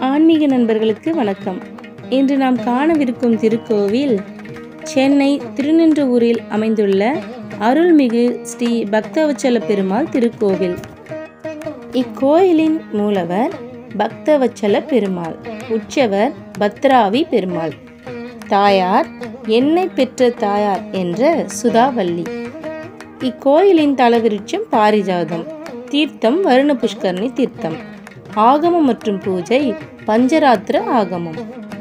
ஆன்மீக நண்பர்களுக்கு வணக்கம் இன்று நாம் காணவிருக்கும் திருக்கோவில் சென்னை திருநின்றவூரில் அமைந்துள்ள அருள்மிகு ஸ்ரீ பக்தவச்சல பெருமாள் திருக்கோவில் இக்கோயிலின் மூலவர் பக்தவச்சல பெருமாள் உற்சவர் பத்ராவி பெருமாள் தாயார் என்னை பெற்ற தாயார் என்ற சுதாவல்லி இக்கோயிலின் தலவிருட்சம் பாரிஜாதம் தீர்த்தம் வருண புஷ்கரணி தீர்த்தம் ஆகமம் மற்றும் பூஜை பஞ்சராத்திர ஆகமம்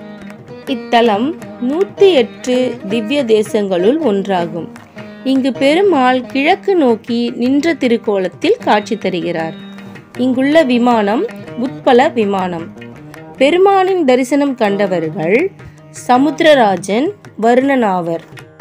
இத்தலம் நூற்றி எட்டு திவ்ய தேசங்களுள் ஒன்றாகும் இங்கு பெருமாள் கிழக்கு நோக்கி நின்ற திருக்கோலத்தில் காட்சி தருகிறார் இங்குள்ள விமானம் உட்பல விமானம் பெருமாளின் தரிசனம் கண்டவர்கள் சமுத்திரராஜன் வருணனாவர்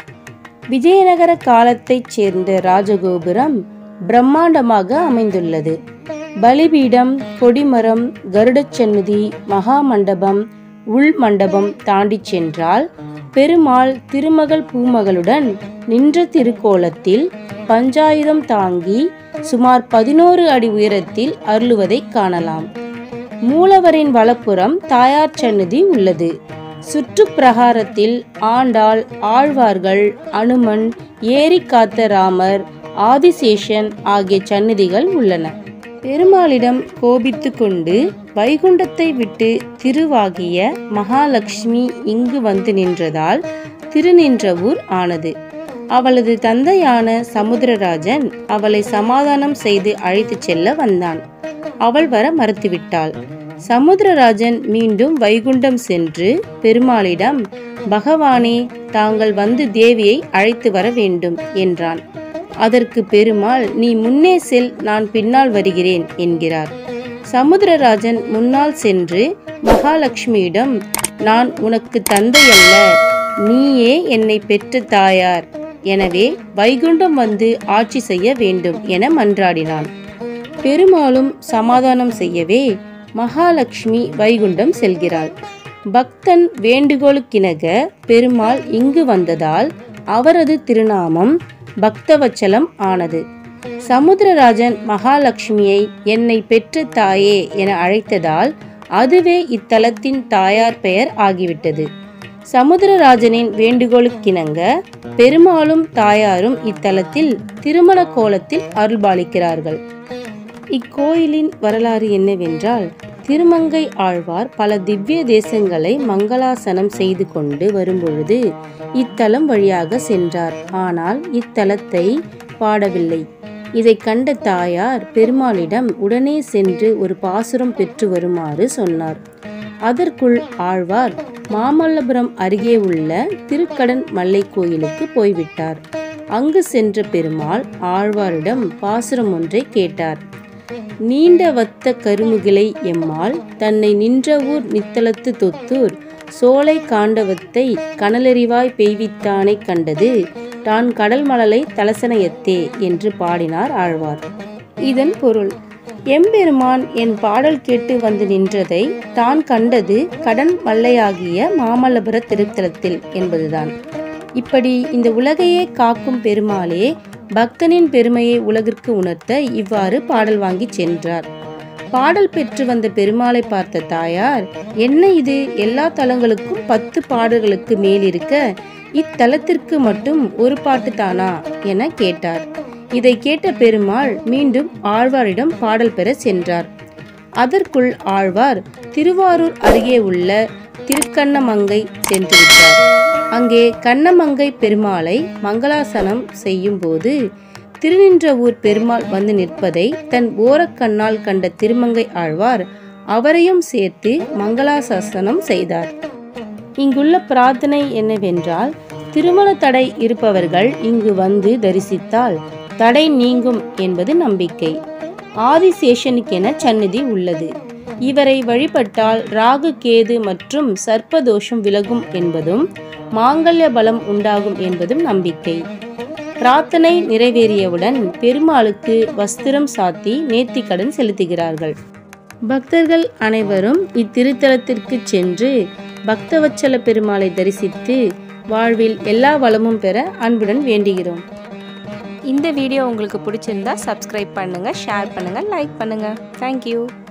விஜயநகர காலத்தைச் சேர்ந்த ராஜகோபுரம் பிரம்மாண்டமாக அமைந்துள்ளது பலிபீடம் கொடிமரம் கருடச்சந்நிதி மகா மண்டபம் உள் மண்டபம் தாண்டிச் சென்றால் பெருமாள் திருமகள் பூமகளுடன் நின்ற திருக்கோலத்தில் பஞ்சாயுதம் தாங்கி சுமார் பதினோரு அடி உயரத்தில் அருளுவதைக் காணலாம் மூலவரின் வலப்புறம் தாயார் சந்நிதி உள்ளது சுற்றுப்பிரகாரத்தில் ஆண்டாள் ஆழ்வார்கள் அனுமன் ஏரி காத்த ராமர் ஆதிசேஷன் ஆகிய சந்நிதிகள் உள்ளன பெருமாளிடம் கோபித்து கொண்டு வைகுண்டத்தை விட்டு திருவாகிய மகாலட்சுமி இங்கு வந்து நின்றதால் திருநின்றவூர் ஆனது அவளது தந்தையான சமுத்திரராஜன் அவளை சமாதானம் செய்து அழைத்துச் செல்ல வந்தான் அவள் வர மறுத்துவிட்டாள் சமுத்திரராஜன் மீண்டும் வைகுண்டம் சென்று பெருமாளிடம் பகவானே தாங்கள் வந்து தேவியை அழைத்து வர வேண்டும் என்றான் அதற்கு பெருமாள் நீ முன்னே செல் நான் பின்னால் வருகிறேன் என்கிறார் சமுத்திரராஜன் முன்னால் சென்று மகாலட்சுமியிடம் நான் உனக்கு தந்தையல்ல நீயே என்னை பெற்ற தாயார் எனவே வைகுண்டம் வந்து ஆட்சி செய்ய வேண்டும் என மன்றாடினான் பெருமாளும் சமாதானம் செய்யவே மகாலட்சுமி வைகுண்டம் செல்கிறாள் பக்தன் வேண்டுகோளுக்கிணக பெருமாள் இங்கு வந்ததால் அவரது திருநாமம் பக்தவச்சலம் ஆனது சமுத்திரராஜன் மகாலட்சுமியை என்னை பெற்ற தாயே என அழைத்ததால் அதுவே இத்தலத்தின் தாயார் பெயர் ஆகிவிட்டது சமுத்திரராஜனின் வேண்டுகோளுக்கிணங்க பெருமாளும் தாயாரும் இத்தலத்தில் திருமண கோலத்தில் அருள்பாலிக்கிறார்கள் இக்கோயிலின் வரலாறு என்னவென்றால் திருமங்கை ஆழ்வார் பல திவ்ய தேசங்களை மங்களாசனம் செய்து கொண்டு வரும்பொழுது இத்தலம் வழியாக சென்றார் ஆனால் இத்தலத்தை பாடவில்லை இதை கண்ட தாயார் பெருமாளிடம் உடனே சென்று ஒரு பாசுரம் பெற்று வருமாறு சொன்னார் அதற்குள் ஆழ்வார் மாமல்லபுரம் அருகே உள்ள திருக்கடன் மல்லை கோயிலுக்கு போய்விட்டார் அங்கு சென்ற பெருமாள் ஆழ்வாரிடம் பாசுரம் ஒன்றை கேட்டார் நீண்ட வத்த கருமுகிலை எம்மாள் தன்னை நின்ற ஊர் நித்தலத்து தொத்தூர் சோலை காண்டவத்தை கனலெறிவாய் பெய்வித்தானை கண்டது தான் கடல் மலலை தலசனையத்தே என்று பாடினார் ஆழ்வார் இதன் பொருள் எம்பெருமான் என் பாடல் கேட்டு வந்து நின்றதை தான் கண்டது கடன் மல்லையாகிய மாமல்லபுர திருத்தலத்தில் என்பதுதான் இப்படி இந்த உலகையே காக்கும் பெருமாளே பக்தனின் பெருமையை உலகிற்கு உணர்த்த இவ்வாறு பாடல் வாங்கி சென்றார் பாடல் பெற்று வந்த பெருமாளை பார்த்த தாயார் என்ன இது எல்லா தலங்களுக்கும் பத்து பாடல்களுக்கு மேல் இருக்க இத்தலத்திற்கு மட்டும் ஒரு பாட்டு தானா என கேட்டார் இதை கேட்ட பெருமாள் மீண்டும் ஆழ்வாரிடம் பாடல் பெற சென்றார் அதற்குள் ஆழ்வார் திருவாரூர் அருகே உள்ள திருக்கண்ணமங்கை சென்று விட்டார் அங்கே கண்ணமங்கை பெருமாளை மங்களாசனம் செய்யும் போது திருநின்றவூர் பெருமாள் வந்து நிற்பதை தன் ஓரக்கண்ணால் கண்ட திருமங்கை ஆழ்வார் அவரையும் சேர்த்து மங்களாசாசனம் செய்தார் இங்குள்ள பிரார்த்தனை என்னவென்றால் திருமண தடை இருப்பவர்கள் இங்கு வந்து தரிசித்தால் தடை நீங்கும் என்பது நம்பிக்கை ஆதிசேஷனுக்கென சந்நிதி உள்ளது இவரை வழிபட்டால் ராகு கேது மற்றும் சர்ப்பதோஷம் விலகும் என்பதும் மாங்கல்ய பலம் உண்டாகும் என்பதும் நம்பிக்கை பிரார்த்தனை நிறைவேறியவுடன் பெருமாளுக்கு வஸ்திரம் சாத்தி நேர்த்திக்கடன் செலுத்துகிறார்கள் பக்தர்கள் அனைவரும் இத்திருத்தலத்திற்கு சென்று பக்தவச்சல பெருமாளை தரிசித்து வாழ்வில் எல்லா வளமும் பெற அன்புடன் வேண்டுகிறோம் இந்த வீடியோ உங்களுக்கு பிடிச்சிருந்தா சப்ஸ்கிரைப் பண்ணுங்கள் ஷேர் பண்ணுங்கள் லைக் பண்ணுங்கள் தேங்க்யூ